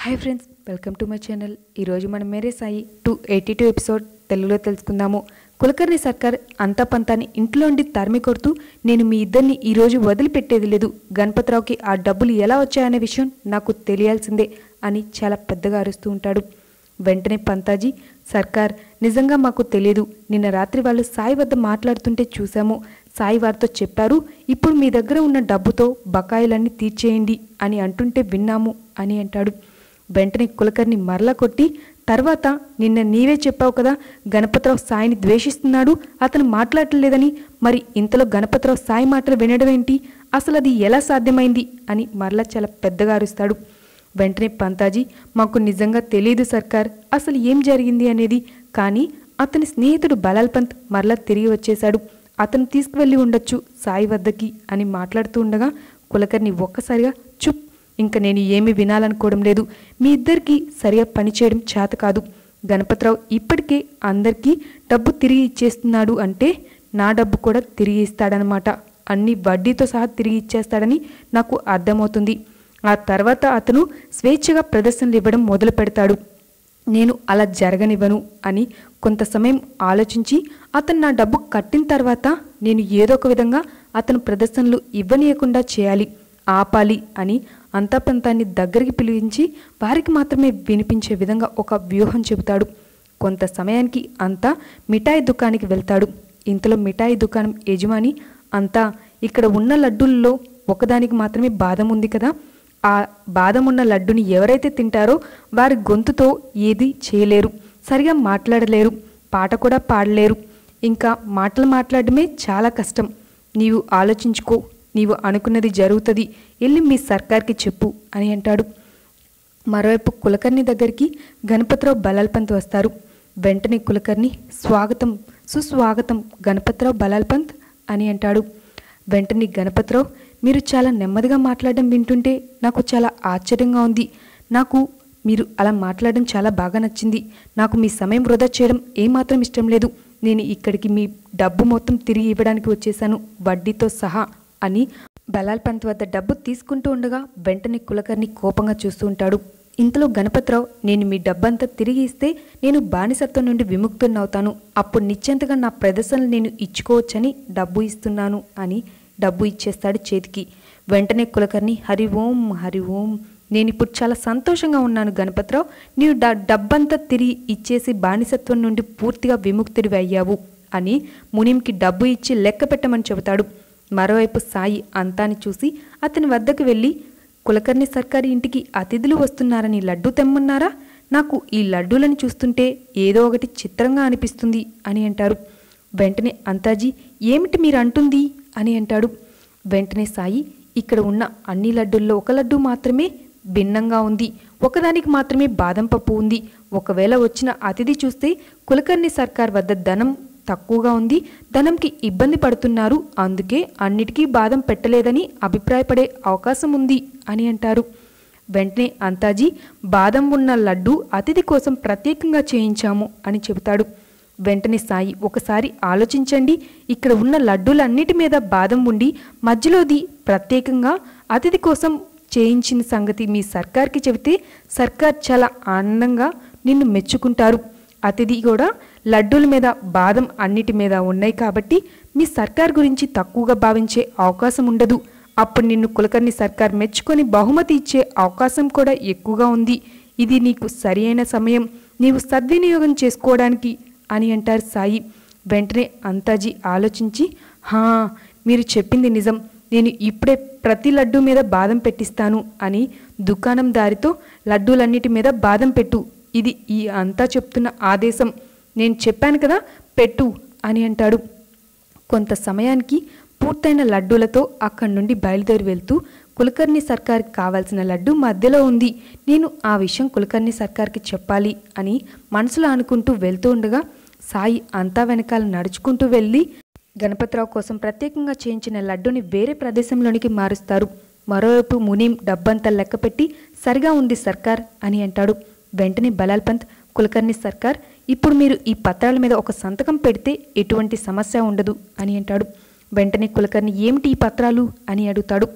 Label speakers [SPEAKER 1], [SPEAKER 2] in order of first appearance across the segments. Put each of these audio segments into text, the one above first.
[SPEAKER 1] hi friends welcome to my channel ఈరోజు మనం Mere Sai two eighty two episode తెలుగులో తెలుసుకుందాము కులకర్ణి సర్కార్ అంతా పంతాని ఇంట్లో ఉండి తరిమి కొడుతూ నేను మీ ఇద్దరిని ఈరోజు వదిలిపెట్టేది లేదు గణపతిరావుకి ఆ డబ్బులు ఎలా వచ్చాయనే విషయం నాకు తెలియాల్సిందే అని చాలా పెద్దగా అరుస్తూ ఉంటాడు వెంటనే పంతాజీ సర్కార్ నిజంగా మాకు తెలియదు నిన్న రాత్రి వాళ్ళు సాయి వద్ద మాట్లాడుతుంటే చూశాము సాయి వారితో చెప్పారు ఇప్పుడు మీ దగ్గర ఉన్న డబ్బుతో బకాయిలన్నీ తీర్చేయండి అని అంటుంటే విన్నాము అని అంటాడు వెంటనే కులకర్ణి మరలా కొట్టి తర్వాత నిన్న నీవే చెప్పావు కదా గణపతిరావు సాయిని ద్వేషిస్తున్నాడు అతను మాట్లాడలేదని మరి ఇంతలో గణపతిరావు సాయి మాటలు వినడం ఏంటి అసలు అది ఎలా సాధ్యమైంది అని మరలా చాలా పెద్దగా అరుస్తాడు వెంటనే పంతాజీ మాకు నిజంగా తెలియదు సర్కార్ అసలు ఏం జరిగింది అనేది కానీ అతని స్నేహితుడు బలాల్ పంత్ మరలా తిరిగి వచ్చేశాడు అతను తీసుకువెళ్ళి ఉండొచ్చు సాయి వద్దకి అని మాట్లాడుతూ ఉండగా కులకర్ణి ఒక్కసారిగా చుప్ ఇంక నేను ఏమీ వినాలనుకోవడం లేదు మీ ఇద్దరికి సరిగా పనిచేయడం చేత కాదు గణపతిరావు ఇప్పటికే అందరికీ డబ్బు తిరిగి ఇచ్చేస్తున్నాడు అంటే నా డబ్బు కూడా తిరిగి ఇస్తాడనమాట అన్ని వడ్డీతో సహా తిరిగి ఇచ్చేస్తాడని నాకు అర్థమవుతుంది ఆ తర్వాత అతను స్వేచ్ఛగా ప్రదర్శనలు ఇవ్వడం మొదలు పెడతాడు నేను అలా జరగనివ్వను అని కొంత సమయం ఆలోచించి అతను నా డబ్బు కట్టిన తర్వాత నేను ఏదో ఒక విధంగా అతను ప్రదర్శనలు ఇవ్వనీయకుండా చేయాలి ఆపాలి అని అంతపంతాన్ని దగ్గరికి పిలిపించి వారికి మాత్రమే వినిపించే విధంగా ఒక వ్యూహం చెబుతాడు కొంత సమయానికి అంతా మిఠాయి దుకాణానికి వెళ్తాడు ఇంతలో మిఠాయి దుకాణం యజమాని అంతా ఇక్కడ ఉన్న లడ్డూల్లో ఒకదానికి మాత్రమే బాదం ఉంది కదా ఆ బాదం ఉన్న లడ్డుని ఎవరైతే తింటారో వారి గొంతుతో ఏది చేయలేరు సరిగా మాట్లాడలేరు పాట కూడా పాడలేరు ఇంకా మాటలు మాట్లాడడమే చాలా కష్టం నీవు ఆలోచించుకో నీవు అనుకున్నది జరుగుతుంది వెళ్ళి మీ సర్కార్కి చెప్పు అని అంటాడు మరోవైపు కులకర్ణి దగ్గరికి గణపతిరావు బలాల్పంత్ వస్తారు వెంటనే కులకర్ణి స్వాగతం సుస్వాగతం గణపతిరావు బలాల్పంత్ అని అంటాడు వెంటనే గణపతిరావు మీరు చాలా నెమ్మదిగా మాట్లాడడం వింటుంటే నాకు చాలా ఆశ్చర్యంగా ఉంది నాకు మీరు అలా మాట్లాడడం చాలా బాగా నచ్చింది నాకు మీ సమయం వృధా చేయడం ఏమాత్రం ఇష్టం లేదు నేను ఇక్కడికి మీ డబ్బు మొత్తం తిరిగి ఇవ్వడానికి వచ్చేసాను వడ్డీతో సహా అని బలాల్ పంత్ వద్ద డబ్బు తీసుకుంటూ ఉండగా వెంటనే కులకర్ణి కోపంగా చూస్తూ ఉంటాడు ఇంతలో గణపతిరావు నేను మీ డబ్బంతా తిరిగి ఇస్తే నేను బానిసత్వం నుండి విముక్తున్నవుతాను అప్పుడు నిశ్చంతగా నా ప్రదర్శనలు నేను ఇచ్చుకోవచ్చని డబ్బు ఇస్తున్నాను అని డబ్బు ఇచ్చేస్తాడు చేతికి వెంటనే కులకర్ణి హరి ఓం హరి ఓం నేను ఇప్పుడు చాలా సంతోషంగా ఉన్నాను గణపతిరావు నీవు డ డబ్బంతా తిరిగి ఇచ్చేసి బానిసత్వం నుండి పూర్తిగా విముక్తుడివి అయ్యావు అని మునింకి డబ్బు ఇచ్చి లెక్క పెట్టమని చెబుతాడు మరోవైపు సాయి అంతాని చూసి అతని వద్దకు వెళ్ళి కులకర్ణి సర్కారి ఇంటికి అతిథులు వస్తున్నారని లడ్డు తెమ్మన్నారా నాకు ఈ లడ్డూలను చూస్తుంటే ఏదో ఒకటి చిత్రంగా అనిపిస్తుంది అని అంటారు వెంటనే అంతాజీ ఏమిటి మీరు అంటుంది అని అంటాడు వెంటనే సాయి ఇక్కడ ఉన్న అన్ని లడ్డూల్లో ఒక లడ్డు మాత్రమే భిన్నంగా ఉంది ఒకదానికి మాత్రమే బాదం పప్పు ఉంది ఒకవేళ వచ్చిన అతిథి చూస్తే కులకర్ణి సర్కార్ వద్ద ధనం తక్కువగా ఉంది ధనంకి ఇబ్బంది పడుతున్నారు అందుకే అన్నిటికీ బాదం పెట్టలేదని అభిప్రాయపడే అవకాశం ఉంది అని అంటారు వెంటనే అంతాజీ బాదం ఉన్న లడ్డు అతిథి కోసం ప్రత్యేకంగా చేయించాము అని చెబుతాడు వెంటనే సాయి ఒకసారి ఆలోచించండి ఇక్కడ ఉన్న లడ్డూలన్నిటి మీద బాదం ఉండి మధ్యలోది ప్రత్యేకంగా అతిథి కోసం చేయించిన సంగతి మీ సర్కార్కి చెబితే సర్కార్ చాలా ఆనందంగా నిన్ను మెచ్చుకుంటారు అతిథి కూడా లడ్డూల మీద బాదం అన్నిటి మీద ఉన్నాయి కాబట్టి మీ సర్కార్ గురించి తక్కువగా భావించే అవకాశం ఉండదు అప్పుడు నిన్ను కులకర్ణి సర్కార్ మెచ్చుకొని బహుమతి ఇచ్చే అవకాశం కూడా ఎక్కువగా ఉంది ఇది నీకు సరి అయిన సమయం నీవు సద్వినియోగం చేసుకోవడానికి అని అంటారు సాయి వెంటనే అంతాజీ ఆలోచించి హా మీరు చెప్పింది నిజం నేను ఇప్పుడే ప్రతి లడ్డు మీద బాదం పెట్టిస్తాను అని దుకాణం దారితో లడ్డూలన్నిటి మీద బాదం పెట్టు ఇది ఈ అంతా చెప్తున్న ఆదేశం నేను చెప్పాను కదా పెట్టు అని అంటాడు కొంత సమయానికి పూర్తయిన లడ్డూలతో అక్కడి నుండి బయలుదేరి వెళ్తూ కులకర్ణి సర్కార్కి కావాల్సిన లడ్డు మధ్యలో ఉంది నేను ఆ విషయం కులకర్ణి సర్కార్కి చెప్పాలి అని మనసులో అనుకుంటూ వెళ్తూ ఉండగా సాయి అంతా వెనకాల నడుచుకుంటూ వెళ్ళి గణపతిరావు కోసం ప్రత్యేకంగా చేయించిన లడ్డుని వేరే ప్రదేశంలోనికి మారుస్తారు మరోవైపు మునీం డబ్బంతా లెక్కపెట్టి సరిగా ఉంది సర్కార్ అని అంటాడు వెంటనే బలాల్ పంత్ కులకర్ణి సర్కార్ ఇప్పుడు మీరు ఈ పత్రాల మీద ఒక సంతకం పెడితే ఎటువంటి సమస్య ఉండదు అని అంటాడు వెంటనే కులకర్ణి ఏమిటి ఈ పత్రాలు అని అడుగుతాడు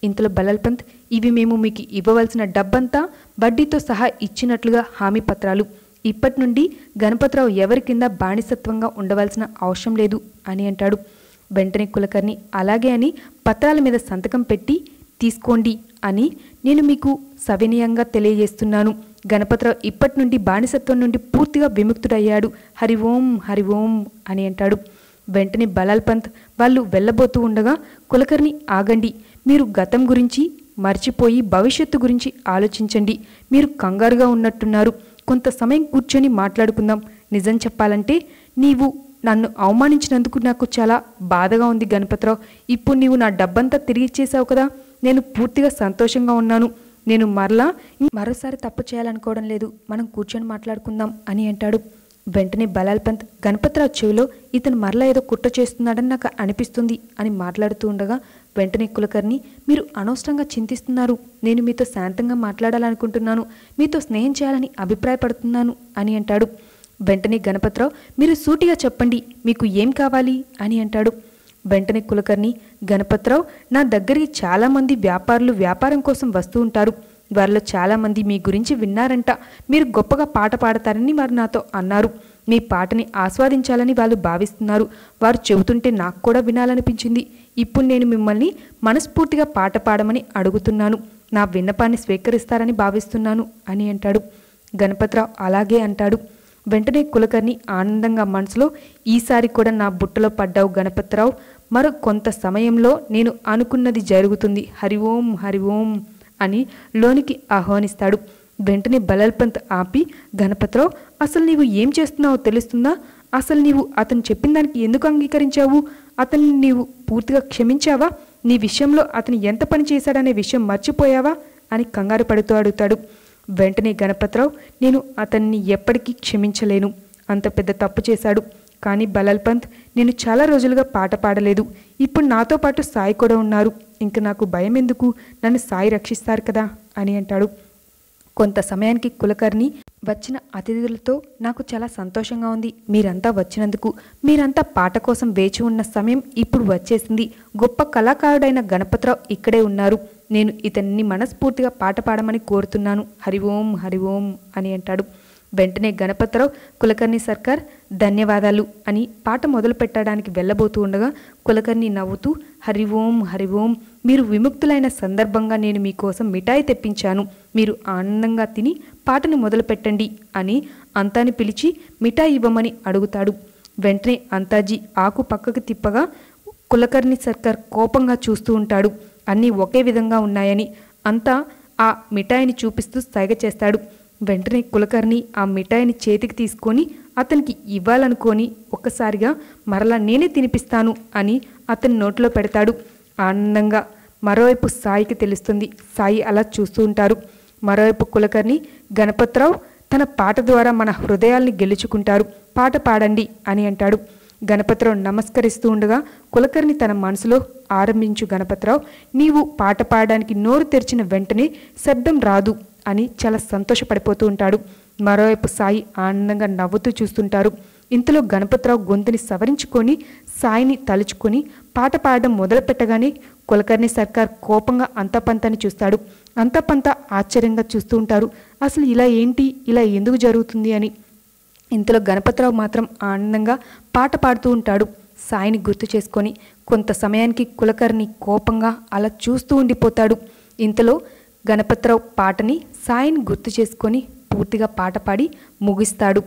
[SPEAKER 1] ఇంతలో బలల్పంత్ ఇవి మేము మీకు ఇవ్వవలసిన డబ్బంతా వడ్డీతో సహా ఇచ్చినట్లుగా హామీ పత్రాలు ఇప్పటి నుండి గణపతిరావు ఎవరి కింద బానిసత్వంగా ఉండవలసిన అవసరం లేదు అని అంటాడు వెంటనే కులకర్ణి అలాగే అని పత్రాల మీద సంతకం పెట్టి తీసుకోండి అని నేను మీకు సవినయంగా తెలియజేస్తున్నాను గణపతిరావు ఇప్పటి నుండి బానిసత్వం నుండి పూర్తిగా విముక్తుడయ్యాడు హరి ఓం హరి ఓం అని అంటాడు వెంటనే బలాల్ పంత్ వాళ్ళు వెళ్ళబోతూ ఉండగా కులకర్ణి ఆగండి మీరు గతం గురించి మర్చిపోయి భవిష్యత్తు గురించి ఆలోచించండి మీరు కంగారుగా ఉన్నట్టున్నారు కొంత సమయం కూర్చొని మాట్లాడుకుందాం నిజం చెప్పాలంటే నీవు నన్ను అవమానించినందుకు నాకు చాలా బాధగా ఉంది గణపతిరావు ఇప్పుడు నీవు నా డబ్బంతా తిరిగి ఇచ్చేసావు కదా నేను పూర్తిగా సంతోషంగా ఉన్నాను నేను మరలా మరోసారి తప్పు చేయాలనుకోవడం లేదు మనం కూర్చొని మాట్లాడుకుందాం అని అంటాడు వెంటనే బలాల్ పంత్ గణపతిరావు చెవిలో ఇతను మరలా ఏదో కుట్ర చేస్తున్నాడని నాకు అనిపిస్తుంది అని మాట్లాడుతూ ఉండగా వెంటనే కులకర్ణి మీరు అనవసరంగా చింతిస్తున్నారు నేను మీతో శాంతంగా మాట్లాడాలనుకుంటున్నాను మీతో స్నేహం చేయాలని అభిప్రాయపడుతున్నాను అని అంటాడు వెంటనే గణపతిరావు మీరు సూటిగా చెప్పండి మీకు ఏం కావాలి అని అంటాడు వెంటనే కులకర్ణి గణపతిరావు నా దగ్గరికి చాలామంది వ్యాపారులు వ్యాపారం కోసం వస్తూ ఉంటారు వారిలో చాలామంది మీ గురించి విన్నారంట మీరు గొప్పగా పాట పాడతారని వారు నాతో అన్నారు మీ పాటని ఆస్వాదించాలని వాళ్ళు భావిస్తున్నారు వారు చెబుతుంటే నాకు కూడా వినాలనిపించింది ఇప్పుడు నేను మిమ్మల్ని మనస్ఫూర్తిగా పాట పాడమని అడుగుతున్నాను నా విన్నపాన్ని స్వీకరిస్తారని భావిస్తున్నాను అని అంటాడు గణపతిరావు అలాగే అంటాడు వెంటనే కులకర్ణి ఆనందంగా మనసులో ఈసారి కూడా నా బుట్టలో పడ్డావు గణపతిరావు మరో కొంత సమయంలో నేను అనుకున్నది జరుగుతుంది హరి ఓం హరి ఓం అని లోనికి ఆహ్వానిస్తాడు వెంటనే బలల్పంత్ ఆపి గణపతిరావు అసలు నీవు ఏం చేస్తున్నావో తెలుస్తుందా అసలు నీవు అతను చెప్పిన దానికి ఎందుకు అంగీకరించావు అతన్ని నీవు పూర్తిగా క్షమించావా నీ విషయంలో అతను ఎంత పని చేశాడనే విషయం మర్చిపోయావా అని కంగారు పడుతూ అడుగుతాడు వెంటనే గణపతిరావు నేను అతన్ని ఎప్పటికీ క్షమించలేను అంత పెద్ద తప్పు చేశాడు కానీ బలాల్ పంత్ నేను చాలా రోజులుగా పాట పాడలేదు ఇప్పుడు నాతో పాటు సాయి కూడా ఉన్నారు ఇంక నాకు భయం ఎందుకు నన్ను సాయి రక్షిస్తారు కదా అని అంటాడు కొంత సమయానికి కులకర్ణి వచ్చిన అతిథులతో నాకు చాలా సంతోషంగా ఉంది మీరంతా వచ్చినందుకు మీరంతా పాట కోసం వేచి ఉన్న సమయం ఇప్పుడు వచ్చేసింది గొప్ప కళాకారుడైన గణపతిరావు ఇక్కడే ఉన్నారు నేను ఇతన్ని మనస్ఫూర్తిగా పాట పాడమని కోరుతున్నాను హరి ఓం హరి ఓం అని అంటాడు వెంటనే గణపతిరావు కులకర్ణి సర్కార్ ధన్యవాదాలు అని పాట మొదలు పెట్టడానికి వెళ్ళబోతూ ఉండగా కులకర్ణి నవ్వుతూ హరి ఓం హరి ఓం మీరు విముక్తులైన సందర్భంగా నేను మీకోసం మిఠాయి తెప్పించాను మీరు ఆనందంగా తిని పాటను మొదలు పెట్టండి అని అంతాని పిలిచి మిఠాయి ఇవ్వమని అడుగుతాడు వెంటనే అంతాజీ ఆకు పక్కకు తిప్పగా కులకర్ణి సర్కార్ కోపంగా చూస్తూ ఉంటాడు అన్నీ ఒకే విధంగా ఉన్నాయని అంతా ఆ మిఠాయిని చూపిస్తూ సైగ చేస్తాడు వెంటనే కులకర్ణి ఆ మిఠాయిని చేతికి తీసుకొని అతనికి ఇవ్వాలనుకొని ఒక్కసారిగా మరలా నేనే తినిపిస్తాను అని అతని నోట్లో పెడతాడు ఆనందంగా మరోవైపు సాయికి తెలుస్తుంది సాయి అలా చూస్తూ ఉంటారు మరోవైపు కులకర్ణి గణపతిరావు తన పాట ద్వారా మన హృదయాల్ని గెలుచుకుంటారు పాట పాడండి అని అంటాడు గణపతిరావు నమస్కరిస్తూ ఉండగా కులకర్ణి తన మనసులో ఆరంభించు గణపతిరావు నీవు పాట పాడడానికి నోరు తెరిచిన వెంటనే శబ్దం రాదు అని చాలా సంతోషపడిపోతూ ఉంటాడు మరోవైపు సాయి ఆనందంగా నవ్వుతూ చూస్తుంటారు ఇంతలో గణపతిరావు గొంతుని సవరించుకొని సాయిని తలుచుకొని పాట పాడడం మొదలుపెట్టగానే కులకర్ణి సర్కార్ కోపంగా అంతపంతని చూస్తాడు అంతపంత ఆశ్చర్యంగా చూస్తూ ఉంటారు అసలు ఇలా ఏంటి ఇలా ఎందుకు జరుగుతుంది అని ఇంతలో గణపతిరావు మాత్రం ఆనందంగా పాట పాడుతూ ఉంటాడు సాయిని గుర్తు చేసుకొని కొంత సమయానికి కులకర్ణి కోపంగా అలా చూస్తూ ఉండిపోతాడు ఇంతలో గణపతిరావు పాటని సాయిని గుర్తు చేసుకొని పూర్తిగా పాట పాడి ముగిస్తాడు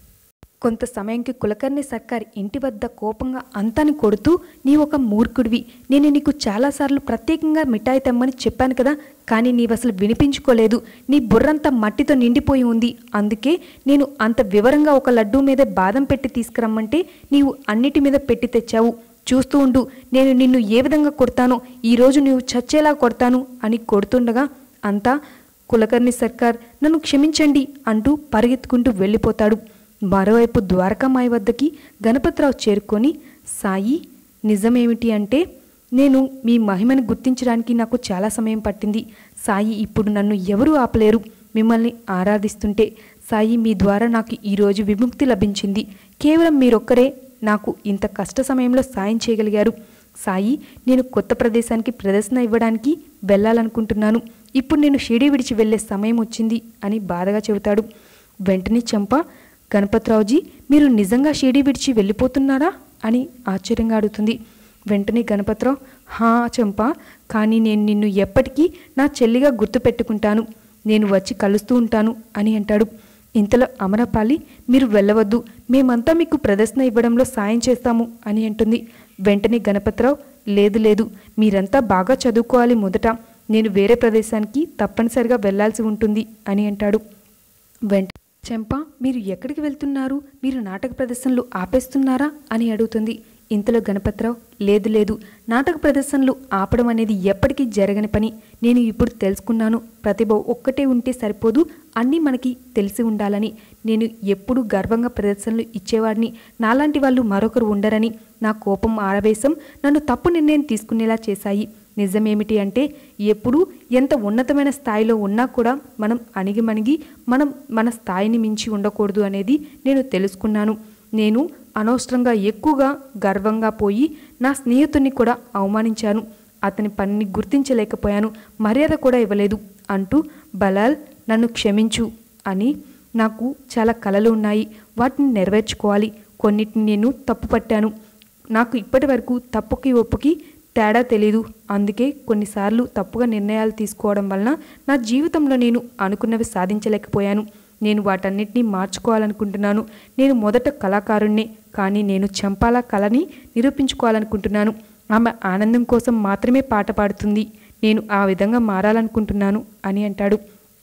[SPEAKER 1] కొంత సమయంకి కులకర్ణి సర్కార్ ఇంటి వద్ద కోపంగా అంతాని కొడుతూ నీ ఒక మూర్ఖుడివి నేను నీకు చాలాసార్లు ప్రత్యేకంగా మిఠాయి తెమ్మని చెప్పాను కదా కానీ నీవు అసలు వినిపించుకోలేదు నీ బుర్రంతా మట్టితో నిండిపోయి ఉంది అందుకే నేను అంత వివరంగా ఒక లడ్డూ మీద బాదం పెట్టి తీసుకురమ్మంటే నీవు అన్నిటి మీద పెట్టి తెచ్చావు చూస్తూ ఉండు నేను నిన్ను ఏ విధంగా కొడతానో ఈరోజు నీవు చచ్చేలా కొడతాను అని కొడుతుండగా అంతా కులకర్ణి సర్కార్ నన్ను క్షమించండి అంటూ పరిగెత్తుకుంటూ వెళ్ళిపోతాడు మరోవైపు ద్వారకామాయి వద్దకి గణపతిరావు చేరుకొని సాయి నిజమేమిటి అంటే నేను మీ మహిమని గుర్తించడానికి నాకు చాలా సమయం పట్టింది సాయి ఇప్పుడు నన్ను ఎవరూ ఆపలేరు మిమ్మల్ని ఆరాధిస్తుంటే సాయి మీ ద్వారా నాకు ఈరోజు విముక్తి లభించింది కేవలం మీరొక్కరే నాకు ఇంత కష్ట సమయంలో సాయం చేయగలిగారు సాయి నేను కొత్త ప్రదేశానికి ప్రదర్శన ఇవ్వడానికి వెళ్ళాలనుకుంటున్నాను ఇప్పుడు నేను షిరిడి విడిచి వెళ్ళే సమయం వచ్చింది అని బాధగా చెబుతాడు వెంటనే చంప గణపతిరావుజీ మీరు నిజంగా షిరిడి విడిచి వెళ్ళిపోతున్నారా అని ఆశ్చర్యంగా అడుగుతుంది వెంటనే గణపతిరావు హా చంప కానీ నేను నిన్ను ఎప్పటికీ నా చెల్లిగా గుర్తుపెట్టుకుంటాను నేను వచ్చి కలుస్తూ ఉంటాను అని అంటాడు ఇంతలో అమరపాలి మీరు వెళ్ళవద్దు మేమంతా మీకు ప్రదర్శన ఇవ్వడంలో సాయం చేస్తాము అని అంటుంది వెంటనే గణపతిరావు లేదు లేదు మీరంతా బాగా చదువుకోవాలి మొదట నేను వేరే ప్రదేశానికి తప్పనిసరిగా వెళ్ళాల్సి ఉంటుంది అని అంటాడు వెంట చెంప మీరు ఎక్కడికి వెళ్తున్నారు మీరు నాటక ప్రదర్శనలు ఆపేస్తున్నారా అని అడుగుతుంది ఇంతలో గణపతిరావు లేదు లేదు నాటక ప్రదర్శనలు ఆపడం అనేది ఎప్పటికీ జరగని పని నేను ఇప్పుడు తెలుసుకున్నాను ప్రతిభ ఒక్కటే ఉంటే సరిపోదు అన్నీ మనకి తెలిసి ఉండాలని నేను ఎప్పుడూ గర్వంగా ప్రదర్శనలు ఇచ్చేవాడిని నాలాంటి వాళ్ళు మరొకరు ఉండరని నా కోపం ఆరవేశం నన్ను తప్పు నిర్ణయం తీసుకునేలా చేశాయి నిజమేమిటి అంటే ఎప్పుడూ ఎంత ఉన్నతమైన స్థాయిలో ఉన్నా కూడా మనం అణిగిమణిగి మనం మన స్థాయిని మించి ఉండకూడదు అనేది నేను తెలుసుకున్నాను నేను అనవసరంగా ఎక్కువగా గర్వంగా పోయి నా స్నేహితుడిని కూడా అవమానించాను అతని పనిని గుర్తించలేకపోయాను మర్యాద కూడా ఇవ్వలేదు అంటూ బలాల్ నన్ను క్షమించు అని నాకు చాలా కలలు ఉన్నాయి వాటిని నెరవేర్చుకోవాలి కొన్నిటిని నేను తప్పు పట్టాను నాకు ఇప్పటి వరకు తప్పుకి ఒప్పుకి తేడా తెలీదు అందుకే కొన్నిసార్లు తప్పుగా నిర్ణయాలు తీసుకోవడం వలన నా జీవితంలో నేను అనుకున్నవి సాధించలేకపోయాను నేను వాటన్నిటినీ మార్చుకోవాలనుకుంటున్నాను నేను మొదట కళాకారుణ్ణే కానీ నేను చంపాల కళని నిరూపించుకోవాలనుకుంటున్నాను ఆమె ఆనందం కోసం మాత్రమే పాట పాడుతుంది నేను ఆ విధంగా మారాలనుకుంటున్నాను అని అంటాడు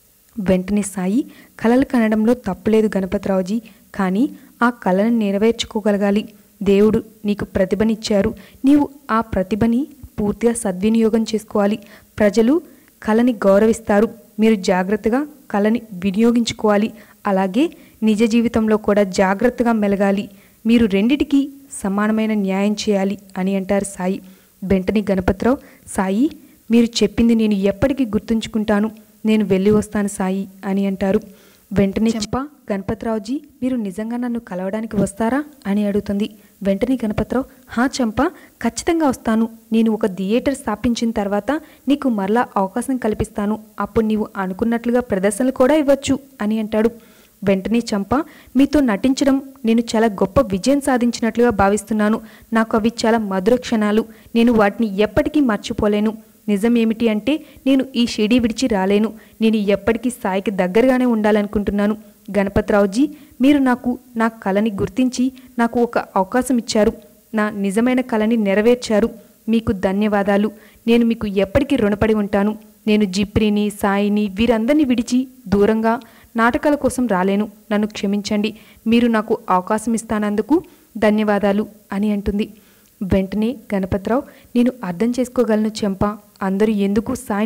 [SPEAKER 1] వెంటనే సాయి కలలు కనడంలో తప్పులేదు గణపతిరావుజీ కానీ ఆ కళను నెరవేర్చుకోగలగాలి దేవుడు నీకు ప్రతిభనిచ్చారు నీవు ఆ ప్రతిభని పూర్తిగా సద్వినియోగం చేసుకోవాలి ప్రజలు కళని గౌరవిస్తారు మీరు జాగ్రత్తగా కళని వినియోగించుకోవాలి అలాగే నిజ జీవితంలో కూడా జాగ్రత్తగా మెలగాలి మీరు రెండిటికి సమానమైన న్యాయం చేయాలి అని అంటారు సాయి వెంటనే గణపతిరావు సాయి మీరు చెప్పింది నేను ఎప్పటికీ గుర్తుంచుకుంటాను నేను వెళ్ళి వస్తాను సాయి అని అంటారు వెంటనే చెంప గణపతిరావుజీ మీరు నిజంగా నన్ను కలవడానికి వస్తారా అని అడుగుతుంది వెంటనే గణపతిరావు హా చంప ఖచ్చితంగా వస్తాను నేను ఒక థియేటర్ స్థాపించిన తర్వాత నీకు మరలా అవకాశం కల్పిస్తాను అప్పుడు నీవు అనుకున్నట్లుగా ప్రదర్శనలు కూడా ఇవ్వచ్చు అని అంటాడు వెంటనే చంప మీతో నటించడం నేను చాలా గొప్ప విజయం సాధించినట్లుగా భావిస్తున్నాను నాకు అవి చాలా మధుర క్షణాలు నేను వాటిని ఎప్పటికీ మర్చిపోలేను నిజం ఏమిటి అంటే నేను ఈ షిడి విడిచి రాలేను నేను ఎప్పటికీ స్థాయికి దగ్గరగానే ఉండాలనుకుంటున్నాను గణపతిరావుజీ మీరు నాకు నా కళని గుర్తించి నాకు ఒక అవకాశం ఇచ్చారు నా నిజమైన కళని నెరవేర్చారు మీకు ధన్యవాదాలు నేను మీకు ఎప్పటికీ రుణపడి ఉంటాను నేను జిప్రిని సాయిని వీరందరినీ విడిచి దూరంగా నాటకాల కోసం రాలేను నన్ను క్షమించండి మీరు నాకు అవకాశం ఇస్తానందుకు ధన్యవాదాలు అని అంటుంది వెంటనే గణపతిరావు నేను అర్థం చేసుకోగలను చెంప అందరూ ఎందుకు సాయి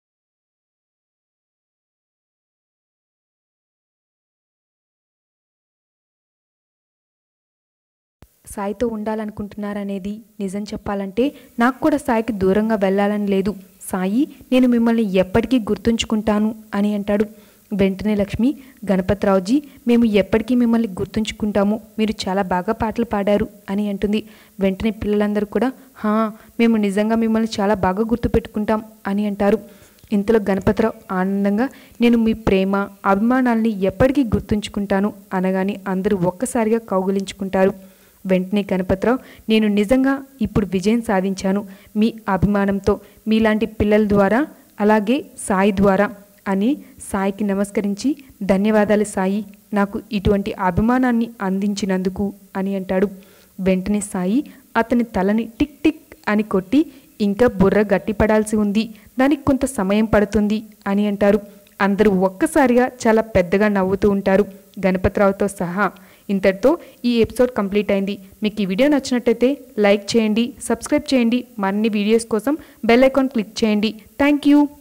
[SPEAKER 1] సాయితో ఉండాలనుకుంటున్నారనేది నిజం చెప్పాలంటే నాకు కూడా సాయికి దూరంగా వెళ్ళాలని లేదు సాయి నేను మిమ్మల్ని ఎప్పటికీ గుర్తుంచుకుంటాను అని అంటాడు వెంటనే లక్ష్మి గణపతిరావుజీ మేము ఎప్పటికీ మిమ్మల్ని గుర్తుంచుకుంటాము మీరు చాలా బాగా పాటలు పాడారు అని అంటుంది వెంటనే పిల్లలందరూ కూడా హా మేము నిజంగా మిమ్మల్ని చాలా బాగా గుర్తుపెట్టుకుంటాం అని అంటారు ఇంతలో గణపతిరావు ఆనందంగా నేను మీ ప్రేమ అభిమానాల్ని ఎప్పటికీ గుర్తుంచుకుంటాను అనగానే అందరూ ఒక్కసారిగా కౌగులించుకుంటారు వెంటనే గణపతిరావు నేను నిజంగా ఇప్పుడు విజయం సాధించాను మీ అభిమానంతో మీలాంటి పిల్లల ద్వారా అలాగే సాయి ద్వారా అని సాయికి నమస్కరించి ధన్యవాదాలు సాయి నాకు ఇటువంటి అభిమానాన్ని అందించినందుకు అని అంటాడు వెంటనే సాయి అతని తలని టిక్ టిక్ అని కొట్టి ఇంకా బుర్ర గట్టిపడాల్సి ఉంది దానికి కొంత సమయం పడుతుంది అని అంటారు అందరూ ఒక్కసారిగా చాలా పెద్దగా నవ్వుతూ ఉంటారు గణపతిరావుతో సహా ఇంతటితో ఈ ఎపిసోడ్ కంప్లీట్ అయింది మీకు ఈ వీడియో నచ్చినట్టయితే లైక్ చేయండి సబ్స్క్రైబ్ చేయండి మరిన్ని వీడియోస్ కోసం బెల్ ఐకాన్ క్లిక్ చేయండి థ్యాంక్ యూ